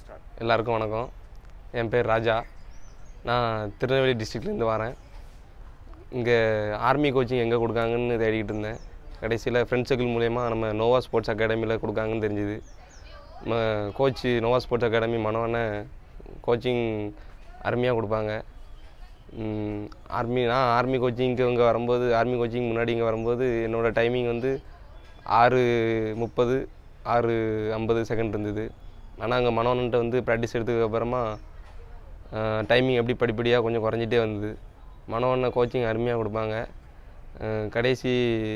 start எல்லாருக்கும் வணக்கம் என் பேர் ராஜா நான் திருநெல்வேலி டிஸ்ட்ரிக்ட்லேருந்து வரேன் இங்கே ஆர்மி கோச்சிங் எங்கே கொடுக்காங்கன்னு தேடிக்கிட்டு இருந்தேன் கடைசியில் ஃப்ரெண்ட் சர்க்கிள் மூலயமா நம்ம நோவா ஸ்போர்ட்ஸ் அகாடமியில் கொடுக்காங்கன்னு தெரிஞ்சுது நம்ம கோச்சு நோவா ஸ்போர்ட்ஸ் அகாடமி மனோன கோச்சிங் அருமையாக கொடுப்பாங்க ஆர்மி நான் ஆர்மி கோச்சிங்க்கு இங்கே வரும்போது ஆர்மி கோச்சிங் முன்னாடி இங்கே வரும்போது என்னோடய டைமிங் வந்து ஆறு முப்பது ஆறு ஐம்பது செகண்ட் இருந்தது ஆனால் அங்கே மனோன்ட்ட வந்து ப்ராக்டிஸ் எடுத்ததுக்கு அப்புறமா டைமிங் எப்படி படிப்படியாக கொஞ்சம் குறைஞ்சிட்டே வந்தது மனோண்ண கோச்சிங் அருமையாக கொடுப்பாங்க அஹ் கடைசி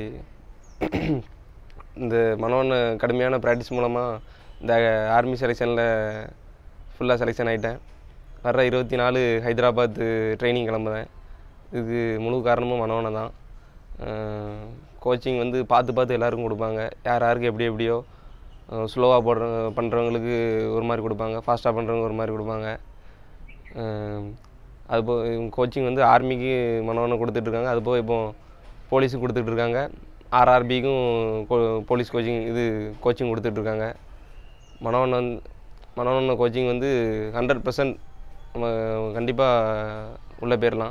இந்த மனோண்ண கடுமையான ப்ராக்டிஸ் மூலமாக இந்த ஆர்மி செலெக்ஷனில் ஃபுல்லாக செலெக்ஷன் ஆகிட்டேன் வர்ற இருபத்தி நாலு ஹைதராபாத் ட்ரைனிங் கிளம்புறேன் இதுக்கு முழு காரணமும் மனோனை தான் கோச்சிங் வந்து பார்த்து பார்த்து எல்லாருக்கும் கொடுப்பாங்க யார் யாருக்கு எப்படி எப்படியோ ஸ்லோவாக போடுற பண்ணுறவங்களுக்கு ஒரு மாதிரி கொடுப்பாங்க ஃபாஸ்ட்டாக பண்ணுறவங்க ஒரு மாதிரி கொடுப்பாங்க அஹ் அது போ கோச்சிங் வந்து ஆர்மிக்கு மனோன்னு கொடுத்துட்ருக்காங்க அது போக இப்போ போலீஸுக்கு கொடுத்துட்ருக்காங்க ஆர்ஆர்பிக்கும் போலீஸ் கோச்சிங் இது கோச்சிங் கொடுத்துட்ருக்காங்க மனோன் வந்து மனோன்ன கோச்சிங் வந்து ஹண்ட்ரட் பர்சன்ட் நம்ம கண்டிப்பாக உள்ளே போயிடலாம்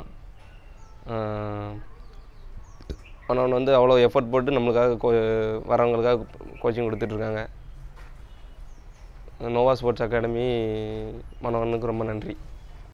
மனோன் வந்து அவ்வளோ எஃபர்ட் போட்டு நம்மளுக்காக கோ வரவங்களுக்காக கோச்சிங் கொடுத்துட்ருக்காங்க நோவா ஸ்போர்ட்ஸ் அகாடமி மனோனுக்கு ரொம்ப நன்றி